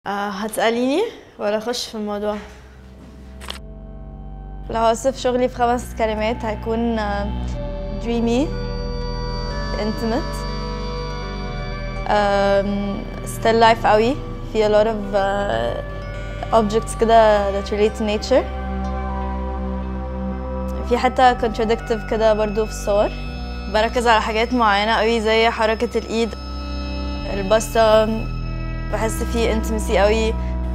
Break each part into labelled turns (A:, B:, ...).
A: آه هتسأليني ولا أخش في الموضوع؟ لو هوصف شغلي في خمس كلمات هيكون آه، dreamy intimate um, still life قوي في a lot of uh, objects كده that relate to nature في حتة contradictive كده برضو في الصور بركز على حاجات معينة قوي زي حركة الإيد البصة بحس فيه intimacy قوي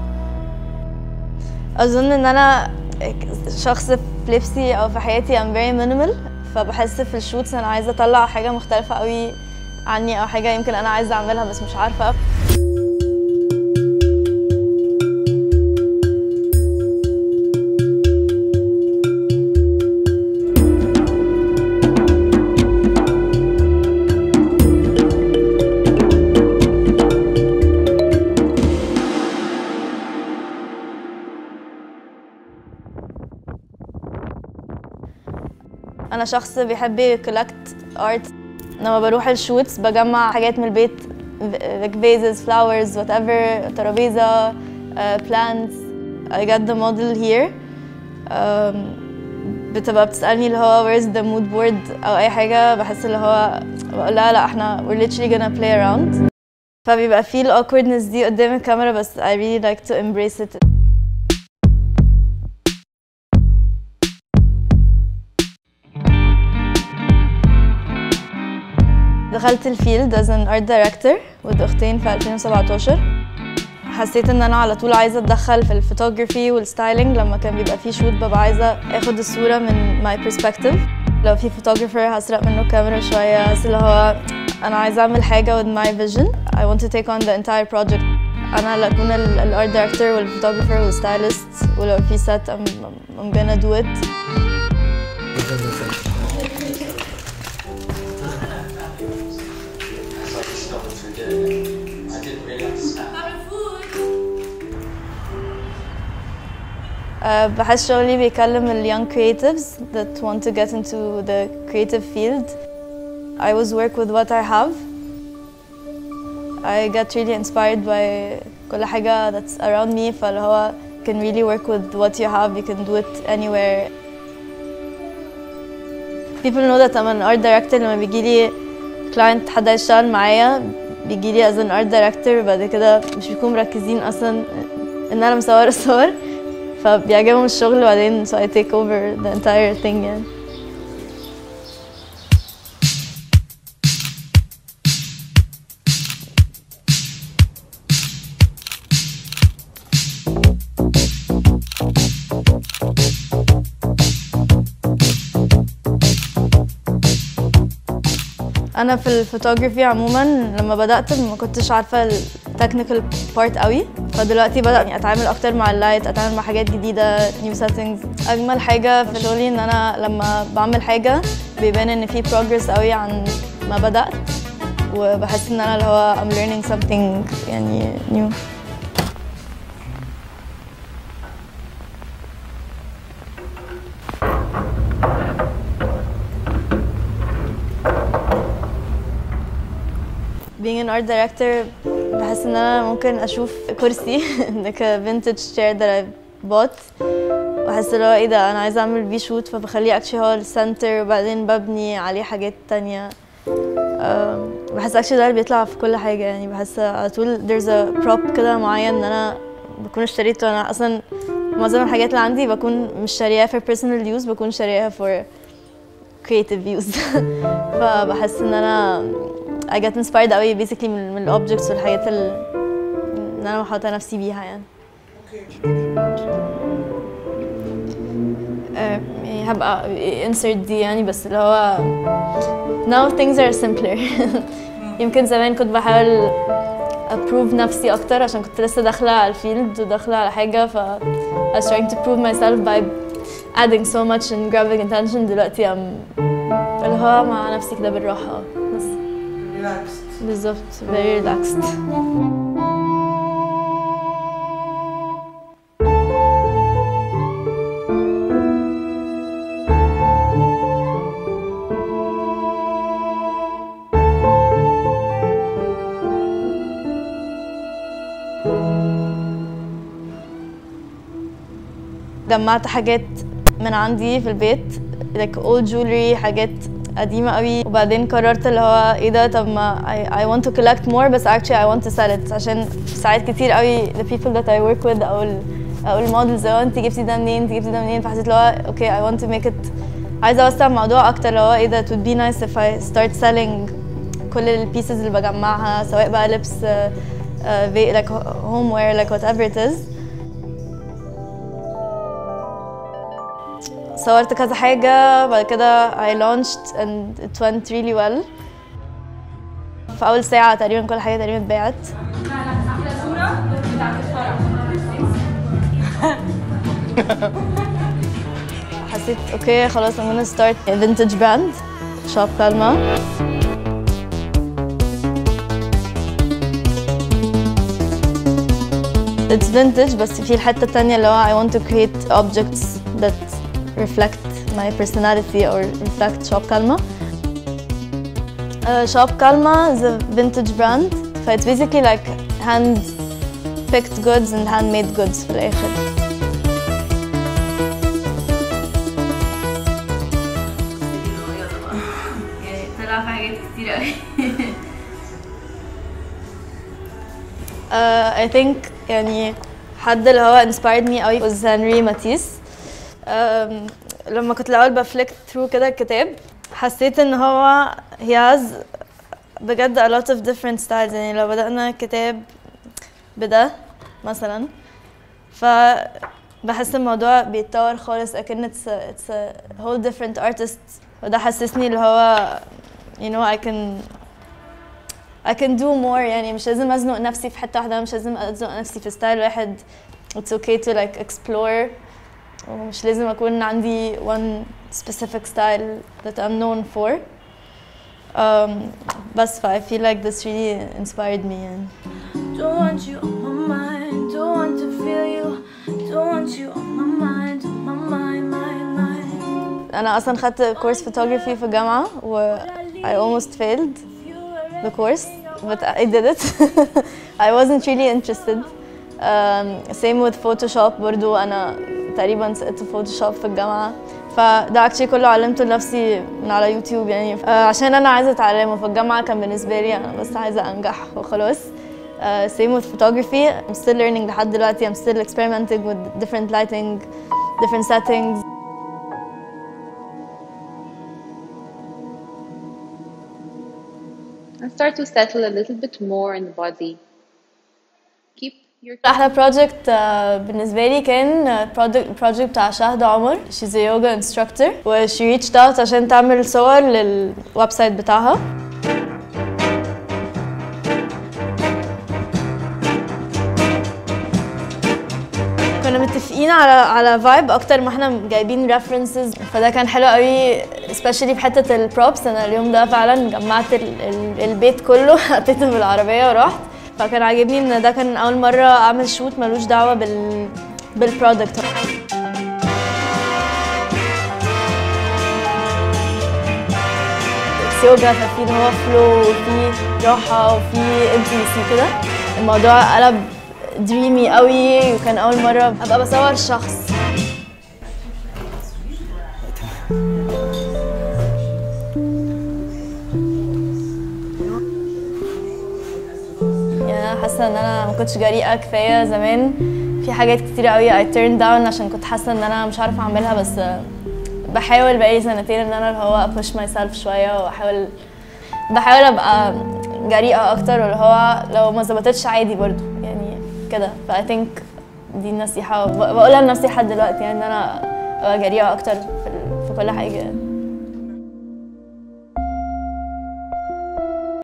A: أظن إن أنا شخص في لبسي أو في حياتي I'm very minimal فبحس في الشوتس أنا عايزة أطلع حاجة مختلفة قوي عني أو حاجة يمكن أنا عايزة أعملها بس مش عارفة انا شخص بيحب يكولكت ارت لما بروح الشوتس بجمع حاجات من البيت like vases, flowers, whatever ترابيزة uh, plants I got the model here um, بتبقى بتسألني اللي هو where's the mood board أو أي حاجة بحس اللي هو بقول لها لا احنا we're literally gonna play around فبيبقى في ال awkwardness دي قدام الكاميرا بس I really like to embrace it دخلت الفيلد as an art director with اختين في 2017 حسيت ان انا على طول عايزه اتدخل في الفوتوغرافي والستايلينج لما كان بيبقى في شوت ببقى عايزه اخد الصوره من my perspective لو في فوتوغرافر هسرق منه الكاميرا شويه حاسه اللي هو انا عايزه اعمل حاجه with my vision I want to take on the entire project انا اللي اكون الارت دايركتور والفوتوغرافر والستايلست ولو في set I'm, I'm gonna do it Uh, بحس شغلي بيكلم ال young creatives that want to get into the creative field. I always work with what I have. I get really inspired by كل حاجة that's around me فاللي هو you can really work with what you have, you can do it anywhere. People know that I'm an art director لما بيجيلي client حد يشتغل معايا بيجيلي as an art director بعد كده مش بيكونوا مركزين أصلا إن أنا مصورة صور فبيعجبهم الشغل وبعدين so I take over the entire thing يعني انا في الفوتوغرافي عموما لما بدات ما كنتش عارفه التكنيكال بارت قوي فدلوقتي بدات اتعامل اكتر مع اللايت اتعامل مع حاجات جديده نيو سيتنجز اجمل حاجه في شغلي ان انا لما بعمل حاجه بيبان ان في بروجرس قوي عن ما بدات وبحس ان انا اللي هو I'm learning something يعني new being an art director بحس ان انا ممكن اشوف كرسي like a vintage chair that I bought واحس اللي هو ايه ده انا عايزه اعمل بيه شوت فبخليه actually هو السنتر وبعدين ببني عليه حاجات تانية أم، بحس actually ده اللي بيطلع في كل حاجة يعني بحس على طول there's a prop كده معين ان انا بكون اشتريته انا اصلا معظم الحاجات اللي عندي بكون مش شارياها for personal use بكون شارياها for creative use فبحس ان انا I get inspired قوي basically من, من الاوبجكتس والحاجات اللي ان انا محاطه نفسي بيها يعني آه، يعني هبقى insert دي يعني بس اللي هو now things are simpler يمكن زمان كنت بحاول approve نفسي اكتر عشان كنت لسه داخله على الفيلد وداخله على حاجه ف I was trying to prove myself by adding so much and grabbing attention دلوقتي I'm اللي هو مع نفسي كده بالراحه بس
B: relaxed.
A: بالظبط very relaxed جمعت حاجات من عندي في البيت like old jewelry حاجات قديمة قوي وبعدين قررت اللي هو ايه ده طب ما I, I want to collect more بس actually I want to sell it عشان ساعات كتير قوي the people that I work with او ال او المودلز اللي هو انت جبتي ده منين انت جبتي ده منين فحسيت اللي هو اوكي I want to make it عايزة اوسع الموضوع اكتر اللي هو ايه ده it would be nice if I start selling كل البيسز اللي بجمعها سواء بقى لبس uh, uh, like homeware like whatever it is صورت كذا حاجة بعد كده I launched and it went really well في أول ساعة تقريبا كل حاجة تقريبا اتباعت حسيت اوكي خلاص I'm gonna start a vintage brand shop كالما It's vintage بس في الحتة التانية اللي هو I want to create objects that reflect my personality or reflect Shop Kalma. Uh, Shop Kalma is a vintage brand. So it's basically like hand picked goods and handmade goods في الآخر. طلع في حاجات كتير قوي. uh, I think يعني حد اللي هو inspired me قوي was Henry Matisse. لما كنت الاول بفليك ثرو كده الكتاب حسيت ان هو he has بجد a lot of different styles يعني لو بدأنا كتاب بده مثلا ف بحس الموضوع بيتطور خالص اكن it's a, it's a whole different artist وده حسسني اللي هو you know I can I can do more يعني مش لازم ازنق نفسي في حته واحده مش لازم ازنق نفسي في ستايل واحد it's okay to like explore ومش لازم أكون عندي one specific style that I'm known for um, بس ف I feel like this really inspired me يعني. Don't want you on my mind, don't want to feel you, don't want you on my mind, on my mind, mind, mind. أنا أصلا خدت كورس photography في الجامعة و I almost failed the course but I did it. I wasn't really interested. Um, same with Photoshop برضو أنا تقريبا سقطت فوتوشوب في الجامعه فده اكشلي كله علمته لنفسي من على يوتيوب يعني آه عشان انا عايزه اتعلمه في الجامعه كان بالنسبه لي انا بس عايزه انجح وخلاص uh, same with photography I'm still learning لحد دلوقتي I'm still experimenting with different lighting different settings
B: and start to settle a little bit more in the body keep
A: احلى بروجكت بالنسبه لي كان بروجكت بتاع شهد عمر she's a yoga instructor و she reached out عشان تعمل صور للويب سايت بتاعها كنا متفقين على على فايب اكتر ما احنا جايبين ريفرنسز فده كان حلو قوي سبيشالي في حته البروبس انا اليوم ده فعلا جمعت البيت كله حطيته في العربيه ورحت فكان عاجبني ان ده كان اول مره اعمل شوت ملوش دعوه بال بالبرودكت يوجا ففي اللي هو فلو وفي راحه وفي انتيسي كده الموضوع قلب دريمي قوي وكان اول مره ابقى بصور شخص حاسه ان انا ما كنتش جريئه كفايه زمان في حاجات كتير قوي I turned down عشان كنت حاسه ان انا مش عارفه اعملها بس بحاول بقالي سنتين ان انا اللي هو push myself شويه واحاول بحاول ابقى جريئه اكتر واللي هو لو ما ظبطتش عادي برضو يعني كده ف I think دي النصيحه بقولها لنفسي لحد دلوقتي يعني ان انا ابقى جريئه اكتر في, في كل حاجه